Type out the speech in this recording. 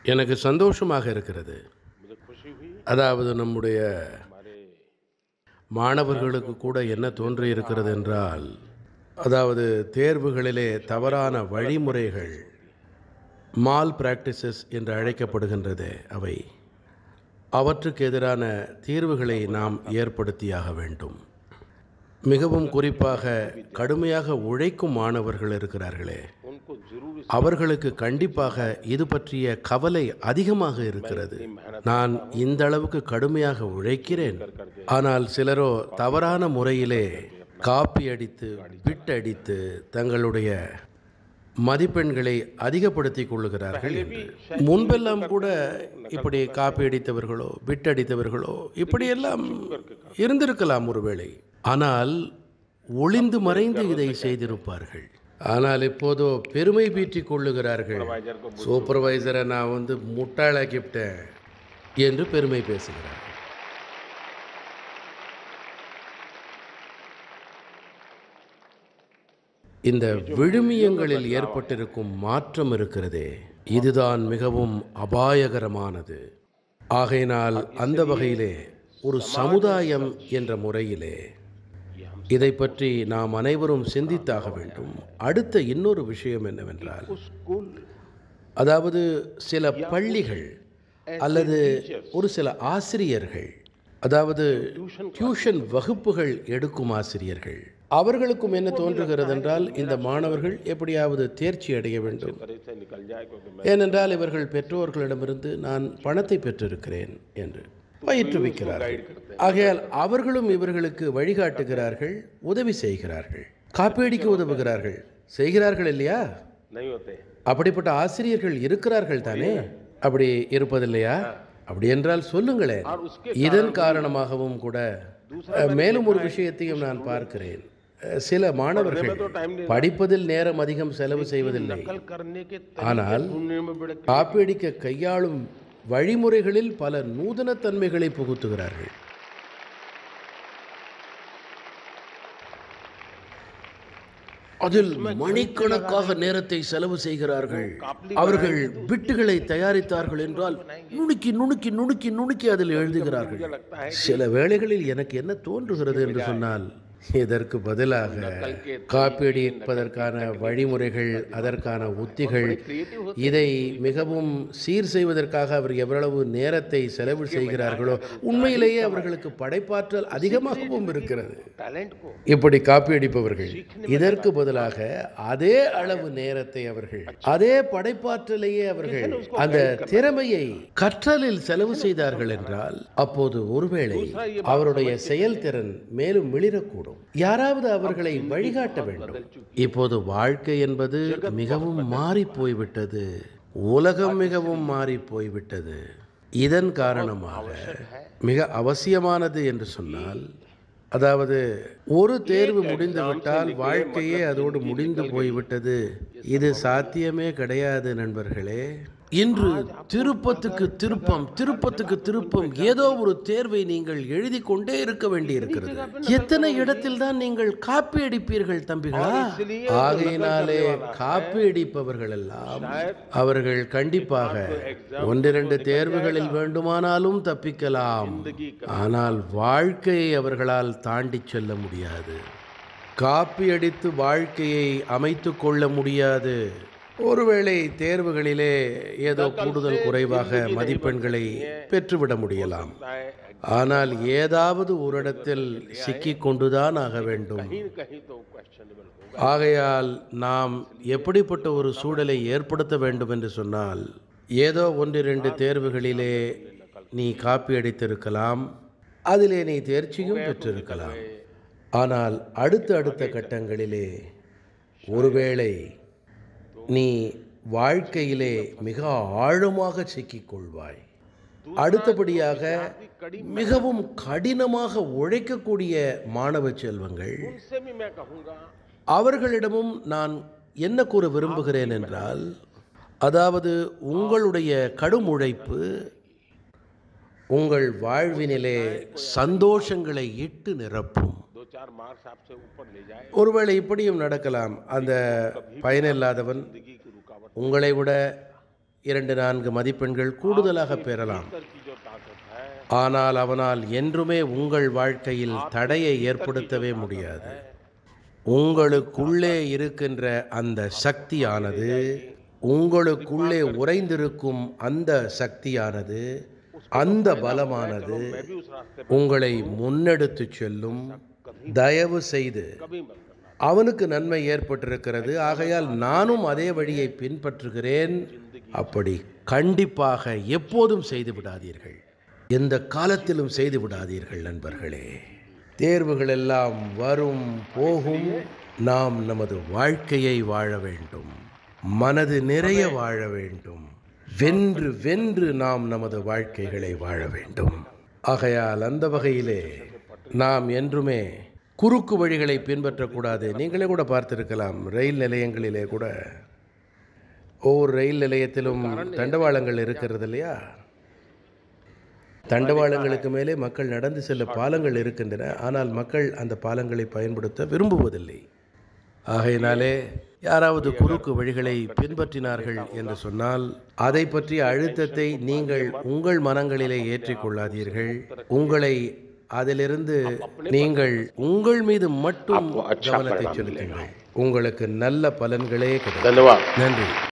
எனக்கு சந்தோஷமாக இருக்கிறது मुझे खुशी हुई அதாவது நம்முடைய हमारे மாணவர்களுக்கு கூட என்ன தோன்றியிருக்கிறது என்றால் அதாவது தேர்வுகளிலே தவறான வழிமுறைகள் மால் பிராக்டிசஸ் என்று அழைக்கப்படுகின்றதே அவை அவற்றுக்கு எதிரான தீர்வுகளை நாம் ஏற்படுத்தியாக வேண்டும் மிகவும் குறிப்பாக கடுமையாக உழைக்கும் மாணவர்கள் இருக்கிறார்களே उनको जरूर इस அவர்களுக்கு கண்டிப்பாக இது பற்றிய கவலை அதிகமாக இருக்கிறது நான் இந்த அளவுக்கு கடுமையாக உழைக்கிறேன் ஆனால் சிலரோ தவறான முறையிலே காப்பி அடித்து பிட் அடித்து தங்களுடைய மதிப்பெண்களை அதிகப்படுத்திக் கொள்ளுகிறார்கள் என்று முன்பெல்லாம் கூட இப்படி காப்பி அடித்தவர்களோ பிட் அடித்தவர்களோ இப்படியெல்லாம் இருந்திருக்கலாம் ஒருவேளை ஆனால் ஒளிந்து மறைந்து இதை செய்திருப்பார்கள் ஆனால் இப்போதோ பெருமை பீற்றிக் கொள்ளுகிறார்கள் சூப்பர்வைசரை நான் வந்து முட்டாளாக்கிவிட்டேன் என்று பெருமை பேசுகிறார்கள் இந்த விழுமியங்களில் ஏற்பட்டிருக்கும் மாற்றம் இருக்கிறதே இதுதான் மிகவும் அபாயகரமானது ஆகையினால் அந்த வகையிலே ஒரு சமுதாயம் என்ற முறையிலே இதை பற்றி நாம் அனைவரும் சிந்தித்தாக வேண்டும் அடுத்த இன்னொரு விஷயம் என்னவென்றால் स्कूल அதாவது சில பள்ளிகள் அல்லது ஒரு சில ஆசிரியர்கள் அதாவது டியூஷன் வகுப்புகள் எடுக்கும் ஆசிரியர்கள் அவர்களுக்கும் என்ன தோன்றுகிறது என்றால் இந்த மாணவர்கள் எப்படியாவது தேர்ச்சி அடைய வேண்டும் तरह से निकल जाए क्योंकि मैं ஏனென்றால் இவர்கள் பெற்றோர்களிடமிருந்து நான் பணத்தை பெற்றிருக்கிறேன் என்று பயிற்றுவிக்கிறார்கள் ஆகையால் அவர்களும் இவர்களுக்கு வழிகாட்டுகிறார்கள் உதவி செய்கிறார்கள் காப்பீடிக்க உதவுகிறார்கள் செய்கிறார்கள் இல்லையா नहीं होते அப்படிப்பட்ட ஆசிரியர்கள் இருக்கிறார்கள் தானே அப்படி இருப்பதில்லையா அப்படி என்றால் சொல்லுங்களேன் இதன் காரணமாகவும் கூட அஹ், மேலும் ஒரு விஷயத்தையும் நான் பார்க்கிறேன் அஹ், சில மாணவர்கள் படிப்பதில் நேரம் அதிகம் செலவு செய்வதில்லை कल करने के ஆனால் ढूंढने में बड़े காப்பீடிக்க கையாளும் வழிமுறைகளில் பல நூதனத்தன்மைகளை புகுத்துகிறார்கள் அதில் மணிக்கணக்காக நேரத்தை செலவு செய்கிறார்கள் அவர்கள் பிட்டுகளை தயாரித்தார்கள் என்றால் நுணுக்கி நுணுக்கி நுணுக்கி நுணுக்கி அதில் எழுதுகிறார்கள் சில வேளைகளில் எனக்கு என்ன தோன்றுகிறது என்று சொன்னால் இதற்கு பதிலாக காப்பீடிப்பதற்கான வழிமுறைகள் அதற்கான உத்திகள் இதை மிகவும் சீர் செய்வதற்காக அவர் எவ்வளவு நேரத்தை செலவு செய்கிறார்களோ உண்மையிலேயே அவர்களுக்கு படைப்பாற்றல் அதிகமாகவும் இருக்கிறது टैलेंट को இப்படி காப்பியடிப்பவர்கள் இதற்கு பதிலாக அதே அளவு நேரத்தை அவர்கள் அதே படைப்பாற்றலையே அவர்கள் அந்த திறமையை கற்றலில் செலவு செய்தார்கள் என்றால் அப்போது ஒருவேளை அவருடைய செயல்திறன் மேலும் மிளிரக்கூடும் யாராவது அவர்களை வழிகாட்ட வேண்டும் இப்போது வாழ்க்கை என்பது மிகவும் மாறி போய்விட்டது உலகம் மிகவும் மாறி போய்விட்டது இதன் காரணமாக மிக அவசியமானது என்று சொன்னால் அதாவது ஒரு தேர்வு முடிந்துவிட்டால் வாழ்க்கையே அதோடு முடிந்து போய்விட்டது இது சாத்தியமே கிடையாது நண்பர்களே இன்று திருப்பத்துக்கு திருப்பம் திருப்பத்துக்கு திருப்பம் ஏதோ ஒரு தேர்வை நீங்கள் எழுதி கொண்டே இருக்க வேண்டியிருக்கிறது எத்தனை இடத்தில் தான் நீங்கள் காப்பி அடிப்பீர்கள் தம்பிகளா ஆகையினாலே காப்பி அடிப்பவர்கள் எல்லாம் அவர்கள் கண்டிப்பாக ஒன்றிரண்டு தேர்வுகளில் வேண்டுமானாலும் தப்பிக்கலாம் ஆனால் வாழ்க்கையை அவர்களால் தாண்டிச் செல்ல முடியாது காப்பி அடித்து வாழ்க்கையை அமைத்து கொள்ள முடியாது ஒருவேளை தேர்வுகளிலே ஏதோ கூடுதல் குறைவாக மதிப்பெண்களை பெற்றுவிட முடியலாம் ஆனால் ஏதாவது ஒரு இடத்தில் சிக்கிக் கொண்டுதான் ஆக வேண்டும் कहीं कहीं तो क्वेश्चनेबल होगा ஆகையால் நாம் எப்படிப்பட்ட ஒரு சூழலை ஏற்படுத்த வேண்டும் என்று சொன்னால் ஏதோ ஒன்றிரண்டு தேர்வுகளிலே நீ காப்பி அடித்திருக்கலாம் அதிலே நீ தேர்ச்சியும் பெற்றிருக்கலாம் ஆனால் அடுத்த அடுத்த கட்டங்களிலே ஒருவேளை நீ வாழ்க்கையிலே மிக ஆழமாக சிக்கிக்கொள்வாய் அடுத்தபடியாக மிகவும் கடினமாக உழைக்கக்கூடிய மாணவ செல்வங்கள் उनसे भी मैं कहूँगा அவர்களிடமும் நான் என்ன கூற விரும்புகிறேன் என்றால் அதாவது உங்களுடைய கடும் உழைப்பு உங்கள் வாழ்வினிலே சந்தோஷங்களை இட்டு நிரப்பும் दो चार मार्क्स आपसे ऊपर ले जाए ஒருவேளை இப்படியும் நடக்கலாம் அந்த பயனில்லாதவன் जिंदगी की रुकावट உங்களை விட இரண்டு நான்கு மதிப்பெண்கள் கூடுதலாக பெறலாம் अंदर की जो ताकत है ஆனால் அவனால் என்றுமே உங்கள் வாழ்க்கையில் தடையை ஏற்படுத்தவே முடியாது உங்களுக்குள்ளே இருக்கின்ற அந்த சக்தியானது உங்களுக்குள்ளே உறைந்திருக்கும் அந்த சக்தியானது அந்த பலமானது मैं भी उस रास्ते உங்களை முன்னெடுத்துச் செல்லும் தயவு செய்து कभी मत करना அவனுக்கு நன்மை ஏற்பட்டிருக்கிறது ஆகையால் நானும் அதே வழியை பின்பற்றுகிறேன் அப்படி கண்டிப்பாக எப்போதும் செய்து விடாதீர்கள் எந்த காலத்திலும் செய்து விடாதீர்கள் நண்பர்களே தேர்வுகள் எல்லாம் வரும் போகும் நாம் நமது வாழ்க்கையை வாழ வேண்டும் மனது நிறைய வாழ வேண்டும் வென்று வென்று நாம் நமது வாழ்க்கைகளை வாழ வேண்டும் ஆகையால் அந்த வகையிலே நாம் என்றுமே குறுக்கு வழிகளை பின்பற்றக்கூடாது நீங்களே கூட பார்த்திருக்கலாம் ரயில் நிலையங்களிலே கூட ஒவ்வொரு ரயில் நிலையத்திலும் தண்டவாளங்கள் இருக்கிறது இல்லையா தண்டவாளங்களுக்கு மேலே மக்கள் நடந்து செல்ல பாலங்கள் இருக்கின்றன ஆனால் மக்கள் அந்த பாலங்களை பயன்படுத்த விரும்புவதில்லை ஆகையினாலே யாராவது குறுக்கு வழிகளை பின்பற்றினார்கள் என்று சொன்னால் அதை பற்றிய அழுத்தத்தை நீங்கள் உங்கள் மனங்களிலே ஏற்றிக்கொள்ளாதீர்கள் உங்களை அதிலிருந்து நீங்கள் உங்கள் மீது மட்டும் கவனத்தை செலுத்துங்கள் உங்களுக்கு நல்ல பலன்களே கிடைக்கும் धन्यवाद நன்றி